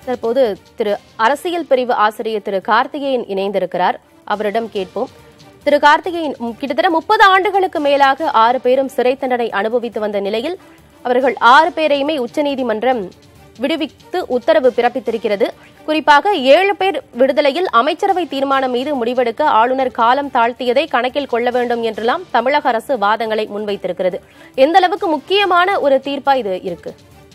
தற்போது திரு அரசியல் பிரிவு ஆசிரியர் திரு கார்த்திகேயன் இணைந்திருக்கிறார் அவரிடம் கேட்போம் திரு கார்த்திகேயன் ம், கிட்டத்தட்ட முப்பது ஆண்டுகளுக்கு மேலாக ஆறு பேரும் சிறை தண்டனை அனுபவித்து வந்த நிலையில் அவர்கள் ஆறு பேரையுமே உச்சநீதிமன்றம் விடுவித்து உத்தரவு பிறப்பித்திருக்கிறது குறிப்பாக ஏழு பேர் விடுதலையில் அமைச்சரவை தீர்மானம் மீது முடிவெடுக்க ஆளுநர் காலம் தாழ்த்தியதை கணக்கில் கொள்ள வேண்டும் என்றெல்லாம் தமிழக அரசு வாதங்களை முன்வைத்திருக்கிறது எந்த அளவுக்கு முக்கியமான ஒரு தீர்ப்பா இது இருக்கு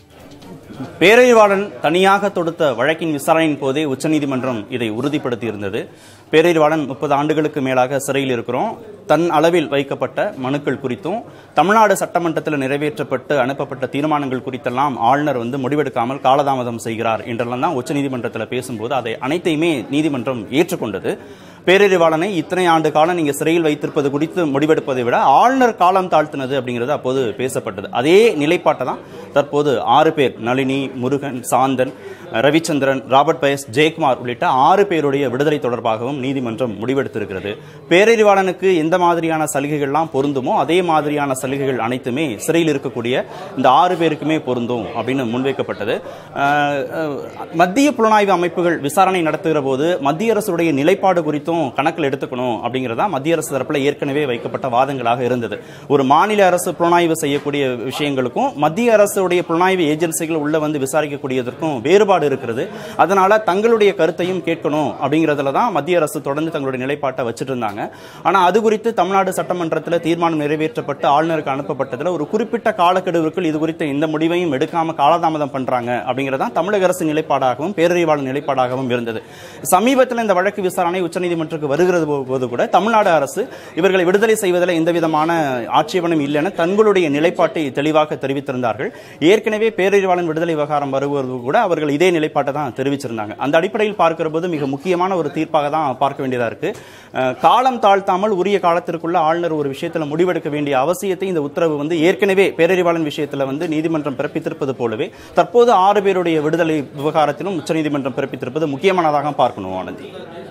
பேரறிவாளன் தனியாக தொடுத்த வழக்கின் விசாரணையின் போதே உச்சநீதிமன்றம் இதை உறுதிப்படுத்தியிருந்தது பேரறிவாளன் முப்பது ஆண்டுகளுக்கு மேலாக சிறையில் இருக்கிறோம் தன் அளவில் வைக்கப்பட்ட மனுக்கள் குறித்தும் தமிழ்நாடு சட்டமன்றத்தில் நிறைவேற்றப்பட்டு அனுப்பப்பட்ட தீர்மானங்கள் குறித்தெல்லாம் ஆளுநர் வந்து முடிவெடுக்காமல் காலதாமதம் செய்கிறார் என்றெல்லாம் தான் உச்சநீதிமன்றத்தில் பேசும்போது அதை அனைத்தையுமே நீதிமன்றம் ஏற்றுக்கொண்டது பேரறிவாளனை இத்தனை ஆண்டு காலம் நீங்க சிறையில் வைத்திருப்பது குறித்து முடிவெடுப்பதை விட ஆளுநர் காலம் தாழ்த்தினது அப்படிங்கிறது அப்போது பேசப்பட்டது அதே நிலைப்பாட்டை தான் தற்போது ஆறு பேர் நளினி முருகன் சாந்தன் ரவிச்சந்திரன் ராபர்ட் பயஸ் ஜெயக்குமார் உள்ளிட்ட ஆறு பேருடைய விடுதலை தொடர்பாகவும் நீதிமன்றம் முடிவெடுத்திருக்கிறது பேரறிவாளனுக்கு எந்த மாதிரியான சலுகைகள்லாம் பொருந்துமோ அதே மாதிரியான சலுகைகள் அனைத்துமே சிறையில் இருக்கக்கூடிய இந்த ஆறு பேருக்குமே பொருந்தும் அப்படின்னு முன்வைக்கப்பட்டது அஹ், அஹ், மத்திய புலனாய்வு அமைப்புகள் விசாரணை நடத்துகிற போது மத்திய அரசுடைய நிலைப்பாடு குறித்தும் கணக்கில் எடுத்துக்கணும் அப்படிங்கிறதா மத்திய அரசு தரப்புல ஏற்கனவே வைக்கப்பட்ட வாதங்களாக இருந்தது ஒரு மாநில அரசு புலனாய்வு செய்யக்கூடிய விஷயங்களுக்கும் மத்திய அரசுடைய புலனாய்வு ஏஜென்சிகள் உள்ள வந்து விசாரிக்கக்கூடியதற்கும் வேறுபாடு இருக்கிறது அதனால தங்களுடைய கருத்தையும் கேட்கணும் அப்படிங்கறதுல தான் மத்திய அரசு தொடர்ந்து தங்களுடைய நிலைப்பாட்டை வச்சுட்டு இருந்தாங்க ஆனா அது குறித்து தமிழ்நாடு சட்டமன்றத்தில் தீர்மானம் நிறைவேற்றப்பட்டு ஆளுநருக்கு அனுப்பப்பட்டதுல ஒரு குறிப்பிட்ட காலக்கெடுவிற்குள் இது குறித்த எந்த முடிவையும் எடுக்காம காலதாமதம் பண்றாங்க அப்படிங்கறதான் தமிழக அரசு நிலைப்பாடாகவும் பேரறிவாளர் நிலைப்பாடாகவும் இருந்தது சமீபத்தில் இந்த வழக்கு விசாரணை உச்சநீதிமன்றத்துக்கு வருகிறது போ- போது கூட தமிழ்நாடு அரசு இவர்களை விடுதலை செய்வதில் எந்த விதமான ஆட்சேபனும் இல்லைன்னு தங்களுடைய நிலைப்பாட்டை தெளிவாக தெரிவித்திருந்தார்கள் ஏற்கனவே பேரறிவாளன் விடுதலை விவகாரம் வருவது கூட அவர்கள் இதே நிலைப்பாட்டை தான் தெரிவிச்சிருந்தாங்க அந்த அடிப்படையில் பார்க்கிற போது மிக முக்கியமான ஒரு தீர்ப்பாக தான் பார்க்க வேண்டியதா இருக்கு அஹ், காலம் தாழ்த்தாமல் உரிய காலத்திற்குள்ள ஆளுநர் ஒரு விஷயத்துல முடிவெடுக்க வேண்டிய அவசியத்தை இந்த உத்தரவு வந்து ஏற்கனவே பேரறிவாளன் விஷயத்துல வந்து நீதிமன்றம் பிறப்பித்திருப்பது போலவே தற்போது ஆறு பேருடைய விடுதலை விவகாரத்திலும் உச்சநீதிமன்றம் பிறப்பித்திருப்பது முக்கியமானதாக பார்க்கணும் ஆனந்தி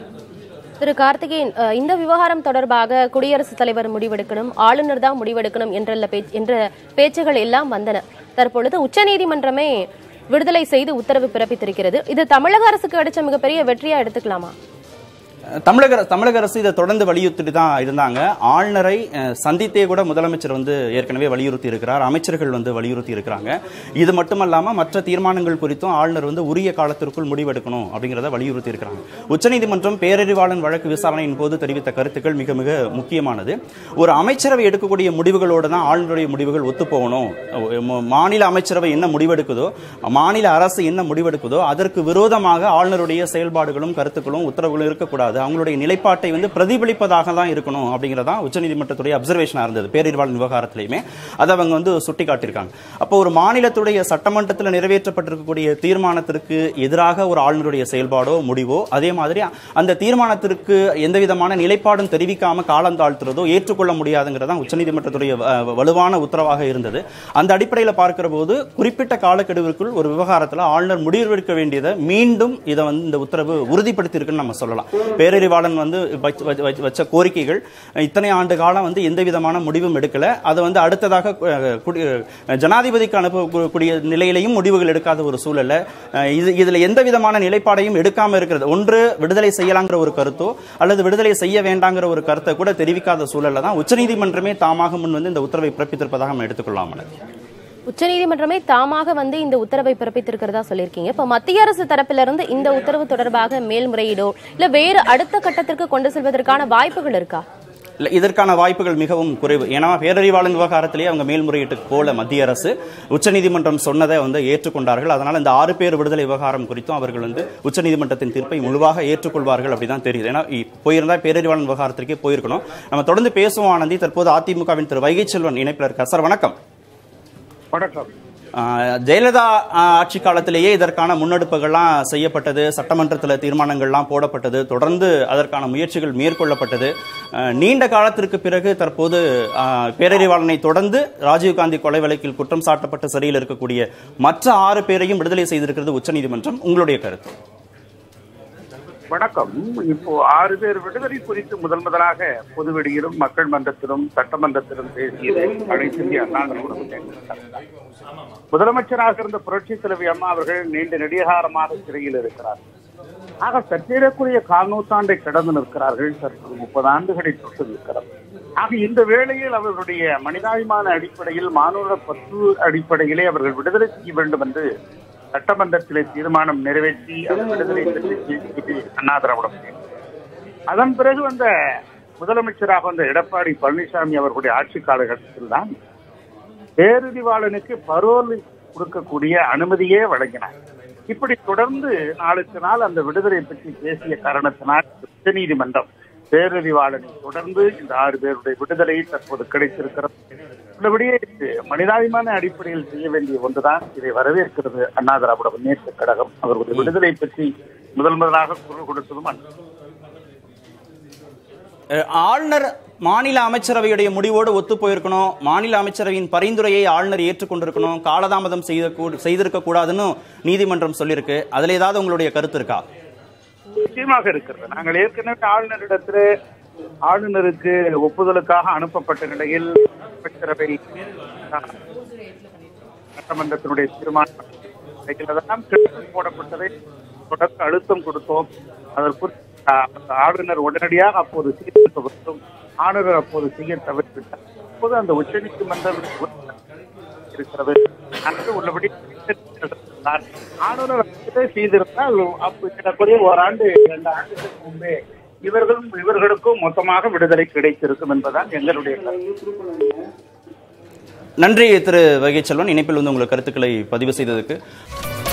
திரு கார்த்திகேயன் அஹ், இந்த விவகாரம் தொடர்பாக குடியரசுத் தலைவர் முடிவெடுக்கணும் ஆளுநர் தான் முடிவெடுக்கணும் என்ற பேச்சு- என்ற பேச்சுகள் எல்லாம் வந்தன தற்பொழுது உச்சநீதிமன்றமே விடுதலை செய்து உத்தரவு பிறப்பித்திருக்கிறது இது தமிழக அரசுக்கு கிடைச்ச மிகப்பெரிய வெற்றியா எடுத்துக்கலாமா தமிழக தமிழக அரசு இதை தொடர்ந்து வலியுறுத்திட்டு தான் இருந்தாங்க ஆளுநரை அஹ், சந்தித்தே கூட முதலமைச்சர் வந்து ஏற்கனவே வலியுறுத்தி இருக்கிறார் அமைச்சர்கள் வந்து வலியுறுத்தி இருக்கிறாங்க இது மட்டுமல்லாம மற்ற தீர்மானங்கள் குறித்தும் ஆளுநர் வந்து உரிய காலத்திற்குள் முடிவெடுக்கணும் அப்படிங்கிறத வலியுறுத்தி இருக்கிறாங்க உச்சநீதிமன்றம் பேரறிவாளன் வழக்கு விசாரணையின் போது தெரிவித்த கருத்துக்கள் மிக மிக முக்கியமானது ஒரு அமைச்சரவை எடுக்கக்கூடிய முடிவுகளோடு தான் ஆளுநருடைய முடிவுகள் ஒத்துப்போகணும் ம- மாநில அமைச்சரவை என்ன முடிவெடுக்குதோ மாநில அரசு என்ன முடிவெடுக்குதோ அதற்கு விரோதமாக ஆளுநருடைய செயல்பாடுகளும் கருத்துக்களும் உத்தரவுகளும் இருக்கக்கூடாது அவங்களுடைய நிலைப்பாட்டை வந்து பிரதிபலிப்பதாக தான் இருக்கணும் அப்படிங்கிறதா உச்சநீதிமன்றத்துடைய அப்சர்வேஷனாக இருந்தது பேரறிவாளன் விவகாரத்திலையுமே அதை அவங்க வந்து சுட்டி காட்டியிருக்காங்க அப்போ ஒரு மாநிலத்துடைய சட்டமன்றத்தில் நிறைவேற்றப்பட்டிருக்கக்கூடிய தீர்மானத்திற்கு எதிராக ஒரு ஆளுநருடைய செயல்பாடோ முடிவோ அதே மாதிரி அந்த தீர்மானத்திற்கு எந்த விதமான நிலைப்பாடும் தெரிவிக்காம காலம் தாழ்த்துறதோ ஏற்றுக்கொள்ள முடியாதுங்கிறதா உச்சநீதிமன்றத்துடைய வ- வலுவான உத்தரவாக இருந்தது அந்த அடிப்படையில் பார்க்கிற போது குறிப்பிட்ட காலக்கெடுவிற்குள் ஒரு விவகாரத்தில் ஆளுநர் முடிவெடுக்க வேண்டியதை மீண்டும் இதை வந்து இந்த உத்தரவு உறுதிப்படுத்தியிருக்குன்னு நம்ம சொல்லலாம் பேரறிவாளன் வந்து வச்ச- வச்ச- வச்ச- வச்ச கோரிக்கைகள் இத்தனை ஆண்டு காலம் வந்து எந்த விதமான முடிவும் எடுக்கல அதை வந்து அடுத்ததாக அஹ், குடி- அஹ், ஜனாதிபதிக்கு அனுப்பக்கூடிய நிலையிலையும் முடிவுகள் எடுக்காத ஒரு சூழல்ல அஹ், இது இதுல எந்த விதமான நிலைப்பாடையும் எடுக்காம இருக்கிறது ஒன்று விடுதலை செய்யலாங்கிற ஒரு கருத்தோ அல்லது விடுதலை செய்ய வேண்டாங்கிற ஒரு கருத்தை கூட தெரிவிக்காத சூழல்ல தான் உச்சநீதிமன்றமே தாமாக முன் வந்து இந்த உத்தரவை பிறப்பித்திருப்பதாக நம்ம எடுத்துக்கொள்ளலாம் உச்சநீதிமன்றமே தாமாக வந்து இந்த உத்தரவை பிறப்பித்திருக்கிறதா சொல்லியிருக்கீங்க இப்ப மத்திய அரசு தரப்பிலிருந்து இருந்து இந்த உத்தரவு தொடர்பாக மேல்முறையீடோ இல்ல வேறு அடுத்த கட்டத்திற்கு கொண்டு செல்வதற்கான வாய்ப்புகள் இருக்கா இல்ல இதற்கான வாய்ப்புகள் மிகவும் குறைவு ஏன்னா பேரறிவாளன் விவகாரத்திலேயே அவங்க மேல்முறையீட்டுக்கு போல மத்திய அரசு உச்சநீதிமன்றம் சொன்னதை வந்து ஏற்றுக்கொண்டார்கள் அதனால இந்த ஆறு பேர் விடுதலை விவகாரம் குறித்தும் அவர்கள் வந்து உச்சநீதிமன்றத்தின் தீர்ப்பை முழுவாக ஏற்றுக்கொள்வார்கள் அப்படிதான் தெரியுது ஏன்னா இ- போயிருந்தா பேரறிவாளன் விவகாரத்திற்கே போயிருக்கணும் நம்ம தொடர்ந்து பேசுவோம் ஆனந்தி தற்போது அதிமுகவின் திரு வைகை செல்வன் இணைப்பில் இருக்கார் சார் வணக்கம் வணக்கம் ஆஹ் ஜெயலலிதா ஆஹ் ஆட்சி காலத்திலேயே இதற்கான முன்னெடுப்புகள்லாம் செய்யப்பட்டது சட்டமன்றத்தில் தீர்மானங்கள்லாம் போடப்பட்டது தொடர்ந்து அதற்கான முயற்சிகள் மேற்கொள்ளப்பட்டது ஆஹ் நீண்ட காலத்திற்கு பிறகு தற்போது ஆஹ் பேரறிவாளனை தொடர்ந்து ராஜீவ்காந்தி கொலை வழக்கில் குற்றம் சாட்டப்பட்ட சிறையில் இருக்கக்கூடிய மற்ற ஆறு பேரையும் விடுதலை செய்திருக்கிறது உச்சநீதிமன்றம் உங்களுடைய கருத்து வணக்கம் இப்போ ஆறு பேர் விடுதலை குறித்து முதல் முதலாக பொதுவெளியிலும் மக்கள் மன்றத்திலும் சட்டமன்றத்திலும் பேசியது அனைத்து இந்திய அண்ணா திராவிட முன்னேற்ற கழகம். முதலமைச்சராக இருந்த புரட்சி தலைவி அம்மா அவர்கள் நீண்ட நெடிகாரமாக சிறையில் இருக்கிறார் ஆக சற்றேறக்குரிய கால் நூற்றாண்டை கடந்து நிற்கிறார்கள் தற்போது முப்பது ஆண்டுகளை தொட்டு நிற்கிறார் ஆக இந்த வேளையில் அவர்களுடைய மனிதாபிமான அடிப்படையில் மானுட பத்து அடிப்படையிலே அவர்கள் விடுதலை செய்ய வேண்டும் என்று சட்டமன்றத்திலே தீர்மானம் நிறைவேற்றி அவர் விடுதலை செய்து அண்ணா திராவிட முன்னேற்ற அதன் பிறகு வந்த முதலமைச்சராக வந்த எடப்பாடி பழனிசாமி அவர்களுடைய ஆட்சி காலகட்டத்தில் தான் பேரறிவாளனுக்கு பரோல் கொடுக்கக்கூடிய அனுமதியே வழங்கினார் இப்படி தொடர்ந்து நாளுக்கு நாள் அந்த விடுதலை பற்றி பேசிய காரணத்தினால் உச்சநீதிமன்றம் பேரறிவாளனை தொடர்ந்து இந்த ஆறு பேருடைய விடுதலை தற்போது கிடைத்திருக்கிறது உள்ளபடியே இது மனிதாபிமான அடிப்படையில் செய்ய வேண்டிய ஒன்றுதான் இதை வரவேற்கிறது அண்ணா திராவிட முன்னேற்ற கழகம் அவர்களுடைய விடுதலை பற்றி முதல் முதலாக குரல் கொடுத்ததும் அண்ணா. அஹ், ஆளுநர் மாநில அமைச்சரவையுடைய முடிவோடு ஒத்து போயிருக்கணும் மாநில அமைச்சரவையின் பரிந்துரையை ஆளுநர் ஏற்றுக்கொண்டிருக்கணும் காலதாமதம் செய்த கூ- செய்திருக்க கூடாதுன்னு நீதிமன்றம் சொல்லியிருக்கு அதுல ஏதாவது உங்களுடைய கருத்து இருக்கா நிச்சயமாக இருக்கிறது நாங்கள் ஏற்கனவே ஆளுநரிடத்தில் ஆளுநருக்கு ஒப்புதலுக்காக அனுப்பப்பட்ட நிலையில் அமைச்சரவை சட்டமன்றத்தினுடைய தீர்மானம் நிலையில் அதெல்லாம் கிழக்கு போடப்பட்டதை தொடர்ந்து அழுத்தம் கொடுத்தோம் அதற்கு அந்த ஆளுநர் உடனடியாக அப்போது சீர்திருத்த வேண்டும் ஆளுநர் அப்போது செய்ய தவறிவிட்டார் அப்போது அந்த உச்சநீதிமன்றம் இருக்கிறது அன்று உள்ளபடி ஆளுநர் அப்படியே செய்திருந்தால் அப்போ கிட்டக்குறைய ஓராண்டு இரண்டு ஆண்டுகளுக்கு முன்பே இவர்களும் இவர்களுக்கும் மொத்தமாக விடுதலை கிடைத்திருக்கும் என்பதுதான் எங்களுடைய கருத்து நன்றி திரு வைகை செல்வன் இணைப்பில் வந்து உங்கள் கருத்துக்களை பதிவு செய்ததுக்கு